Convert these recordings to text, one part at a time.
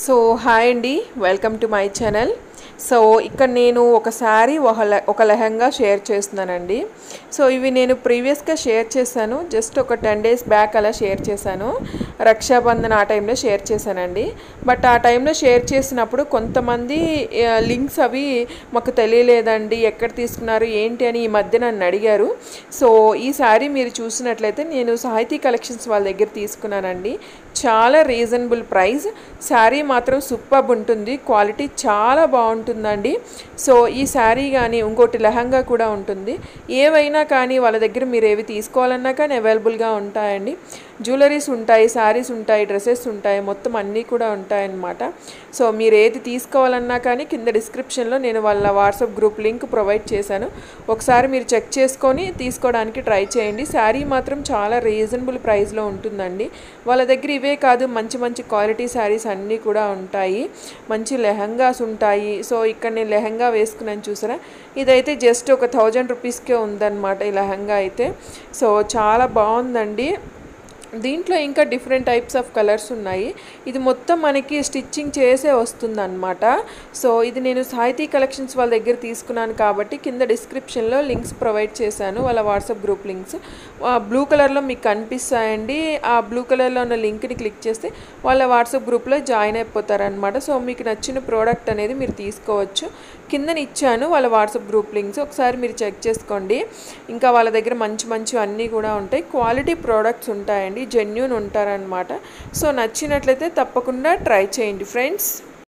So hi అండి welcome to my channel so ఇక్కడ నేను ఒక శారీ ఒక లె- ఒక లెహంగా షేర్ చేస్తున్నానండి సో ఇవి నేను ప్రీవియస్గా షేర్ చేశాను జస్ట్ ఒక టెన్ డేస్ బ్యాక్ అలా షేర్ చేశాను రక్షాబంధన్ ఆ టైంలో షేర్ చేశానండి బట్ ఆ టైంలో షేర్ చేసినప్పుడు కొంతమంది లింక్స్ అవి మాకు తెలియలేదండి ఎక్కడ తీసుకున్నారు ఏంటి అని ఈ మధ్య నన్ను అడిగారు సో ఈ శారీ మీరు చూసినట్లయితే నేను సాహితీ కలెక్షన్స్ వాళ్ళ దగ్గర తీసుకున్నానండి చాలా రీజనబుల్ ప్రైస్ శారీ మాత్రం సూపర్ ఉంటుంది క్వాలిటీ చాలా బాగుంటుందండి సో ఈ శారీ కానీ ఇంకోటి లెహంగా కూడా ఉంటుంది ఏవైనా కానీ వాళ్ళ దగ్గర మీరు ఏవి తీసుకోవాలన్నా కానీ అవైలబుల్గా ఉంటాయండి జ్యువెలరీస్ ఉంటాయి శారీస్ ఉంటాయి డ్రెస్సెస్ ఉంటాయి మొత్తం అన్నీ కూడా ఉంటాయన్నమాట సో మీరు ఏది తీసుకోవాలన్నా కానీ కింద డిస్క్రిప్షన్లో నేను వాళ్ళ వాట్సాప్ గ్రూప్ లింక్ ప్రొవైడ్ చేశాను ఒకసారి మీరు చెక్ చేసుకొని తీసుకోవడానికి ట్రై చేయండి శారీ మాత్రం చాలా రీజనబుల్ ప్రైస్లో ఉంటుందండి వాళ్ళ దగ్గర ఇవే కాదు మంచి మంచి క్వాలిటీ శారీస్ అన్నీ కూడా ఉంటాయి మంచి లెహంగాస్ ఉంటాయి సో ఇక్కడ నేను లెహంగా వేసుకున్నాను చూసారా ఇదైతే జస్ట్ ఒక థౌజండ్ రూపీస్కే ఉందన్నమాట ఈ లెహంగా అయితే సో చాలా బాగుందండి దీంట్లో ఇంకా డిఫరెంట్ టైప్స్ ఆఫ్ కలర్స్ ఉన్నాయి ఇది మొత్తం మనకి స్టిచ్చింగ్ చేసే వస్తుంది అనమాట సో ఇది నేను సాహితీ కలెక్షన్స్ వాళ్ళ దగ్గర తీసుకున్నాను కాబట్టి కింద డిస్క్రిప్షన్లో లింక్స్ ప్రొవైడ్ చేశాను వాళ్ళ వాట్సాప్ గ్రూప్ లింక్స్ బ్లూ కలర్లో మీకు కనిపిస్తాయండి ఆ బ్లూ కలర్లో ఉన్న లింక్ని క్లిక్ చేస్తే వాళ్ళ వాట్సాప్ గ్రూప్లో జాయిన్ అయిపోతారనమాట సో మీకు నచ్చిన ప్రోడక్ట్ అనేది మీరు తీసుకోవచ్చు కిందన ఇచ్చాను వాళ్ళ వాట్సాప్ గ్రూప్ లింక్స్ ఒకసారి మీరు చెక్ చేసుకోండి ఇంకా వాళ్ళ దగ్గర మంచి మంచి అన్నీ కూడా ఉంటాయి క్వాలిటీ ప్రోడక్ట్స్ ఉంటాయండి జెన్యున్ ఉంటారనమాట సో నచ్చినట్లయితే తప్పకుండా ట్రై చేయండి ఫ్రెండ్స్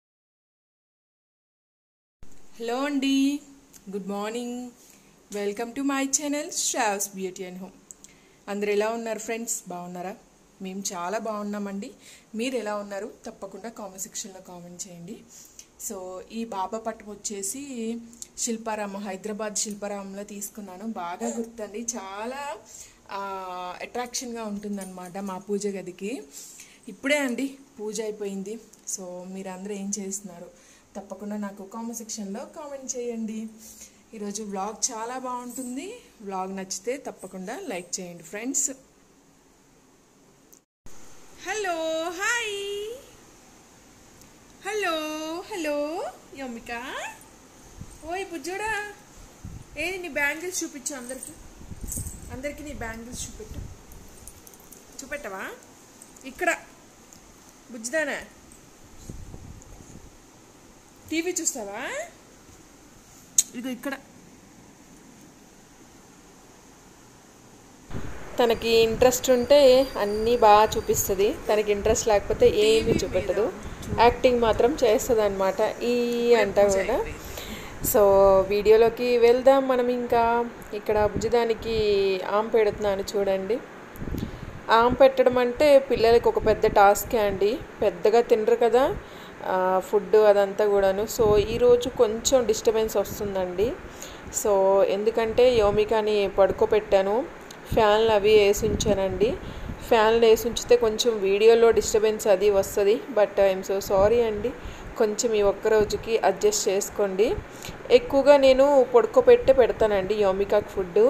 హలో అండి good morning welcome to my channel Shravs beauty and home అందరు ఎలా ఉన్నారు ఫ్రెండ్స్ బాగున్నారా మేము చాలా బాగున్నామండి మీరు ఎలా ఉన్నారు తప్పకుండా కామెంట్ సెక్షన్లో కామెంట్ చేయండి సో ఈ బాబా పట్టం వచ్చేసి శిల్పారామం హైదరాబాద్ శిల్పారామంలో తీసుకున్నాను బాగా గుర్తండి చాలా అట్రాక్షన్గా ఉంటుందన్నమాట మా పూజ గదికి ఇప్పుడే అండి పూజ అయిపోయింది సో మీరందరూ ఏం చేస్తున్నారు తప్పకుండా నాకు కామెంట్ సెక్షన్లో కామెంట్ చేయండి ఈరోజు వ్లాగ్ చాలా బాగుంటుంది వ్లాగ్ నచ్చితే తప్పకుండా లైక్ చేయండి friends hello hi hello hello Yamika ఓయ్ బుజ్జోడా ఏది నీ బ్యాంగిల్స్ చూపించు అందరికి అందరికి నీ బ్యాంగిల్స్ చూపెట్టు చూపెట్టవా ఇక్కడ బుజ్జిదానా టీవీ చూస్తావా ఇదిగో ఇక్కడ తనకి ఇంట్రెస్ట్ ఉంటే అన్నీ బాగా చూపిస్తుంది తనకి ఇంట్రెస్ట్ లేకపోతే ఏమీ చూపెట్టదు యాక్టింగ్ మాత్రం చేస్తుంది అనమాట ఈ అంట కూడా సో వీడియోలోకి వెళ్దాం మనం ఇంకా ఇక్కడ భుజదానికి ఆమె పెడుతున్నాను చూడండి ఆమె పెట్టడం అంటే పిల్లలకి ఒక పెద్ద టాస్కే అండి పెద్దగా తినరు కదా ఫుడ్ అదంతా కూడాను సో ఈరోజు కొంచెం డిస్టర్బెన్స్ వస్తుందండి సో ఎందుకంటే యోమికాని పడుకోబెట్టాను ఫ్యాన్లు అవి వేసి ఉంచానండి ఫ్యాన్లు వేసి ఉంచితే కొంచెం వీడియోలో డిస్టర్బెన్స్ అది వస్తుంది బట్ ఐఎమ్ సో సారీ అండి కొంచెం ఈ ఒక్క రోజుకి అడ్జస్ట్ చేసుకోండి ఎక్కువగా నేను పడుకోబెట్టే పెడతానండి యోమికాకి ఫుడ్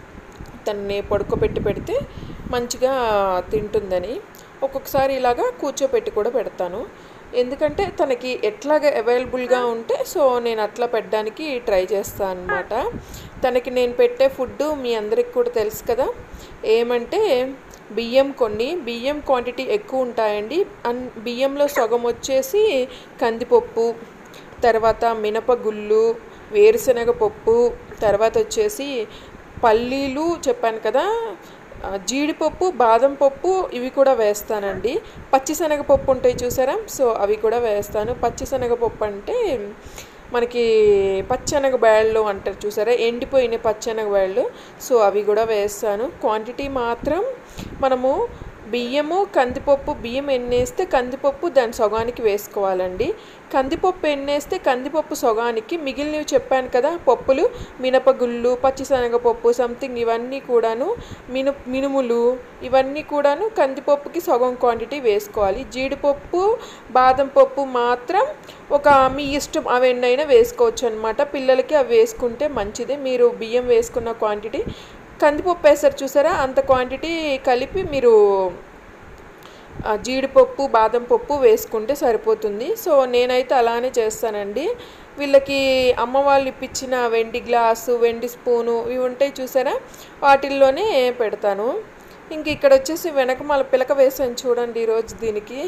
తనని పడుకోబెట్టి పెడితే మంచిగా తింటుందని ఒక్కొక్కసారి ఇలాగా కూర్చోపెట్టి కూడా పెడతాను ఎందుకంటే తనకి ఎట్లాగ అవైలబుల్గా ఉంటే సో నేను అట్లా పెట్టడానికి ట్రై చేస్తాను అనమాట తనకి నేను పెట్టే ఫుడ్ మీ అందరికి కూడా తెలుసు కదా ఏమంటే బియ్యం కొన్ని బియ్యం క్వాంటిటీ ఎక్కువ ఉంటాయండి అన్ బియ్యంలో సగం వచ్చేసి కందిపప్పు తర్వాత మినపగుళ్ళు వేరుశనగ పప్పు తర్వాత వచ్చేసి పల్లీలు చెప్పాను కదా ఆ, జీడిపప్పు బాదం పప్పు ఇవి కూడా వేస్తానండి పచ్చిశనగపప్పు ఉంటాయి చూసారా సో అవి కూడా వేస్తాను పచ్చిశనగపప్పు అంటే మనకి పచ్చనగ బ్యాళ్ళు అంటారు చూసారా ఎండిపోయిన పచ్చనగ బ్యాళ్ళు సో అవి కూడా వేస్తాను క్వాంటిటీ మాత్రం మనము బియ్యము కందిపప్పు బియ్యం ఎన్నేస్తే కందిపప్పు దాని సగానికి వేసుకోవాలండి కందిపప్పు ఎన్నేస్తే కందిపప్పు సగానికి మిగిలినవి చెప్పాను కదా పప్పులు మినపగుళ్ళు పచ్చిశనగపప్పు సంథింగ్ ఇవన్నీ కూడాను మిను మినుములు ఇవన్నీ కూడాను కందిపప్పుకి సగం క్వాంటిటీ వేసుకోవాలి జీడిపప్పు బాదం పప్పు మాత్రం ఒక మీ ఇష్టం అవి ఎన్నైనా వేసుకోవచ్చు అనమాట పిల్లలకి అవి వేసుకుంటే మంచిది మీరు బియ్యం వేసుకున్న క్వాంటిటీ కందిపప్పు వేస్తారు చూసారా అంత క్వాంటిటీ కలిపి మీరు ఆ, జీడిపప్పు బాదం పప్పు వేసుకుంటే సరిపోతుంది సో నేనైతే అలానే చేస్తానండి వీళ్ళకి అమ్మ వాళ్ళు ఇప్పించిన వెండి గ్లాసు వెండి స్పూను ఇవి ఉంటాయి చూసారా వాటిల్లోనే పెడతాను ఇంక ఇక్కడ వచ్చేసి వెనక మళ్ళీ పిలక వేసాను చూడండి ఈరోజు దీనికి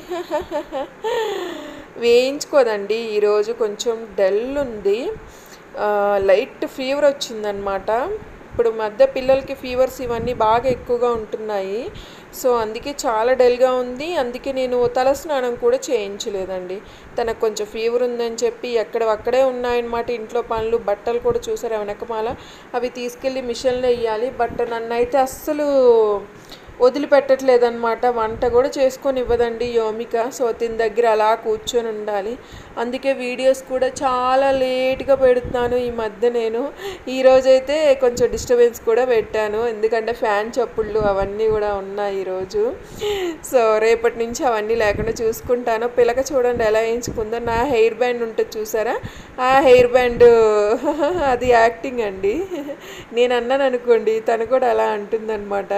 వేయించుకోదండి ఈరోజు కొంచెం డల్ ఉంది ఆ, లైట్ ఫీవర్ వచ్చిందనమాట ఇప్పుడు మధ్య పిల్లలకి ఫీవర్స్ ఇవన్నీ బాగా ఎక్కువగా ఉంటున్నాయి సో అందుకే చాలా డల్గా ఉంది అందుకే నేను తలస్నానం కూడా చేయించలేదండి తనకు కొంచెం ఫీవర్ ఉందని చెప్పి ఎక్కడ అక్కడే ఉన్నాయన్నమాట ఇంట్లో పనులు బట్టలు కూడా చూసారు వెనకమాల అవి తీసుకెళ్ళి మిషన్లో వేయాలి బట్ నన్ను అయితే అస్సలు వదిలిపెట్టట్లేదన్నమాట వంట కూడా చేసుకొని ఇవ్వదండి యోమిక సో తిన దగ్గర అలా కూర్చొని ఉండాలి అందుకే వీడియోస్ కూడా చాలా లేట్గా పెడుతున్నాను ఈ మధ్య నేను ఈరోజైతే కొంచెం డిస్టర్బెన్స్ కూడా పెట్టాను ఎందుకంటే ఫ్యాన్ చప్పుళ్ళు అవన్నీ కూడా ఉన్నాయి ఈరోజు సో రేపటి నుంచి అవన్నీ లేకుండా చూసుకుంటాను పిలక చూడండి ఎలా వేయించుకుందో నా హెయిర్ బ్యాండ్ ఉంటుంది చూసారా ఆ హెయిర్ బ్యాండ్ అది యాక్టింగ్ అండి నేను అన్నాను అనుకోండి తను కూడా అలా అంటుందన్నమాట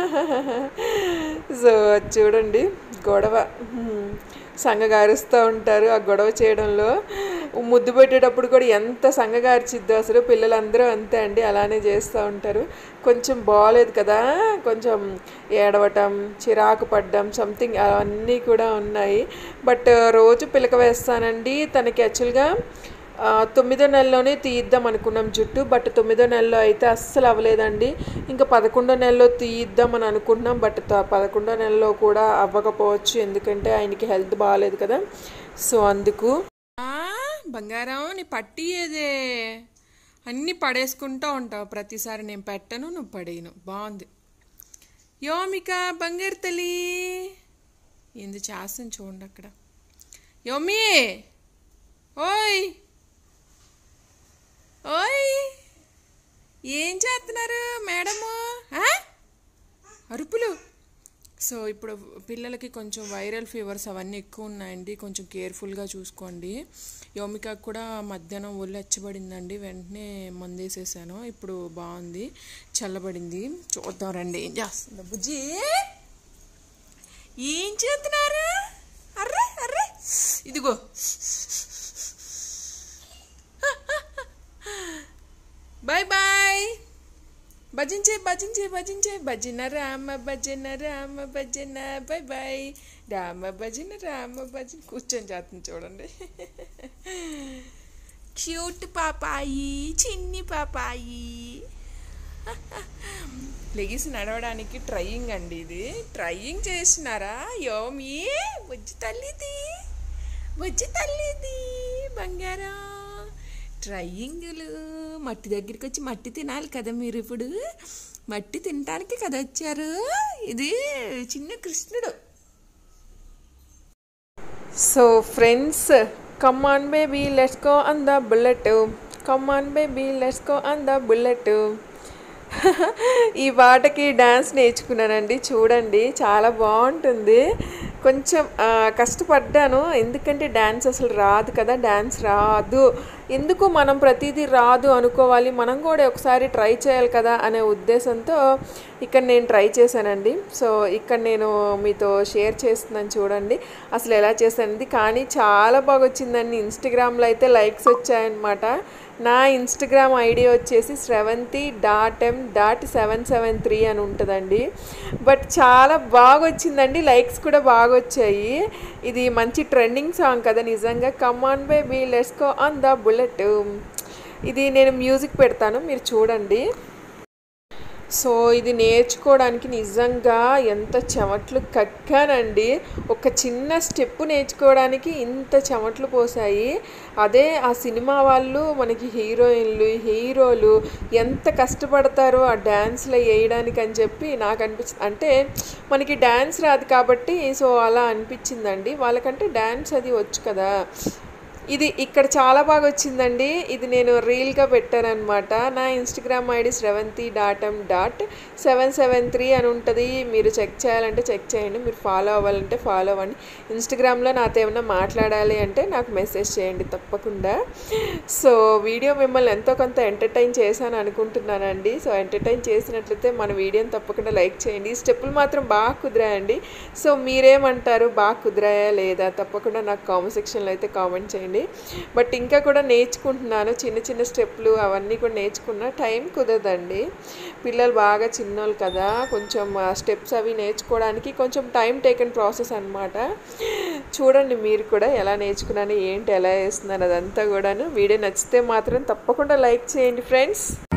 సో అది చూడండి గొడవ హ్మ్. సంగగారుస్తూ ఉంటారు ఆ గొడవ చేయడంలో ముద్దు పెట్టేటప్పుడు కూడా ఎంత సంగగార్చిద్దో అసలు పిల్లలందరూ అంతే అండి అలానే చేస్తూ ఉంటారు కొంచెం బాగాలేదు కదా కొంచెం ఏడవటం చిరాకు పడ్డం సంథింగ్ అవన్నీ కూడా ఉన్నాయి బట్ రోజు పిలక వేస్తానండి తనకి యాక్చువల్గా ఆ, తొమ్మిదో నెలలోనే తీయిద్దాం అనుకున్నాం జుట్టు బట్ తొమ్మిదో నెలలో అయితే అస్సలు అవ్వలేదండి ఇంకా పదకొండో నెలలో తీయిద్దాం అని అనుకుంటున్నాం బట్ త- పదకొండో నెలలో కూడా అవ్వకపోవచ్చు ఎందుకంటే ఆయనకి హెల్త్ బాగాలేదు కదా సో అందుకు బంగారం నీ పట్టి ఏదే అన్నీ పడేసుకుంటూ ఉంటావు ప్రతిసారి నేను పెట్టను నువ్వు పడేయను బాగుంది యోమిక బంగారు తల్లి ఏంది చేస్తాను చూడండి అక్కడ యోమి ఓయ్ ఓయ్ ఏం చేస్తున్నారు మేడము ఆ? అరుపులు సో ఇప్పుడు పిల్లలకి కొంచెం వైరల్ ఫీవర్స్ అవన్నీ ఎక్కువ ఉన్నాయండి కొంచెం కేర్ఫుల్గా చూసుకోండి యోమిక కూడా మధ్యాహ్నం ఒళ్ళు ఎచ్చబడిందండి వెంటనే మందేసేసాను ఇప్పుడు బాగుంది చల్లబడింది చూద్దాం రండి ఏం చేస్తుందో బుజ్జి ఏం చేస్తున్నారు అర్రే అర్రే ఇదిగో బాయ్ బాయ్ భజించే భజించే భజించే భజన రామ భజన రామ భజన బాయ్ బాయ్ రామ భజన రామ భజన కూర్చొని చేస్తుంది చూడండి క్యూట్ పాపాయి చిన్ని పాపాయి లెగిసి నడవడానికి ట్రయింగ్ అండి ఇది ట్రయింగ్ చేసినారా యోమి బుజ్జి తల్లిది బుజ్జి తల్లిది బంగారం ట్రయింగులు మట్టి దగ్గరికి వచ్చి మట్టి తినాలి కదా మీరు ఇప్పుడు మట్టి తినటానికి కదా వచ్చారు ఇది చిన్న కృష్ణుడు so friends come on baby let's go on the bullet come on baby let's go on the bullet ఈ పాటకి డ్యాన్స్ నేర్చుకున్నానండి చూడండి చాలా బాగుంటుంది కొంచెం ఆ, కష్టపడ్డాను ఎందుకంటే డ్యాన్స్ అసలు రాదు కదా డ్యాన్స్ రాదు ఎందుకు మనం ప్రతిదీ రాదు అనుకోవాలి మనం కూడా ఒకసారి ట్రై చేయాలి కదా అనే ఉద్దేశంతో ఇక్కడ నేను ట్రై చేశానండి సో ఇక్కడ నేను మీతో షేర్ చేస్తున్నాను చూడండి అసలు ఎలా చేశానండి కానీ చాలా బాగా వచ్చిందండి ఇన్స్టాగ్రామ్లో అయితే లైక్స్ వచ్చాయన్నమాట నా ఇన్స్టాగ్రామ్ ఐడి వచ్చేసి Sravanthi dot M dot seven seven three అని ఉంటుందండి బట్ చాలా బాగా వచ్చిందండి లైక్స్ కూడా బాగా వచ్చాయి ఇది మంచి ట్రెండింగ్ సాంగ్ కదా నిజంగా come on baby let's go on the bullet ఇది నేను మ్యూజిక్ పెడతాను మీరు చూడండి సో ఇది నేర్చుకోవడానికి నిజంగా ఎంత చెమట్లు కక్కానండి ఒక చిన్న స్టెప్ నేర్చుకోవడానికి ఇంత చెమట్లు పోసాయి అదే ఆ సినిమా వాళ్ళు మనకి హీరోయిన్లు హీరోలు ఎంత కష్టపడతారో ఆ డ్యాన్స్లో వేయడానికి అని చెప్పి నాకు అనిపించింది అంటే మనకి డ్యాన్స్ రాదు కాబట్టి సో అలా అనిపించిందండి వాళ్ళకంటే డ్యాన్స్ అది వచ్చు కదా ఇది ఇక్కడ చాలా బాగా వచ్చిందండి ఇది నేను రీల్గా పెట్టానమాట నా Instagram ID Sravanthi dot M dot seven seven three అని ఉంటుంది మీరు చెక్ చేయాలంటే చెక్ చేయండి మీరు ఫాలో అవ్వాలంటే ఫాలో అవ్వండి ఇన్స్టాగ్రామ్లో నాతో ఏమైనా మాట్లాడాలి అంటే నాకు మెసేజ్ చేయండి తప్పకుండా సో వీడియో మిమ్మల్ని ఎంతో కొంత ఎంటర్టైన్ చేశాను అనుకుంటున్నానండి సో ఎంటర్టైన్ చేసినట్లయితే మన వీడియోని తప్పకుండా లైక్ చేయండి ఈ స్టెప్పులు మాత్రం బాగా కుదిరాయండి సో మీరేమంటారు బాగా కుదిరాయా లేదా తప్పకుండా నాకు కామెంట్ సెక్షన్లో అయితే కామెంట్ చేయండి బట్ ఇంకా కూడా నేర్చుకుంటున్నాను చిన్న చిన్న స్టెప్లు అవన్నీ కూడా నేర్చుకున్న టైం కుదరదండి పిల్లలు బాగా చిన్నోళ్ళు కదా కొంచెం స్టెప్స్ అవి నేర్చుకోవడానికి కొంచెం టైం టేకన్ ప్రాసెస్ అనమాట చూడండి మీరు కూడా ఎలా నేర్చుకున్నాను ఏంటి ఎలా వేస్తున్నాను అదంతా కూడాను వీడియో నచ్చితే మాత్రం తప్పకుండా లైక్ చేయండి ఫ్రెండ్స్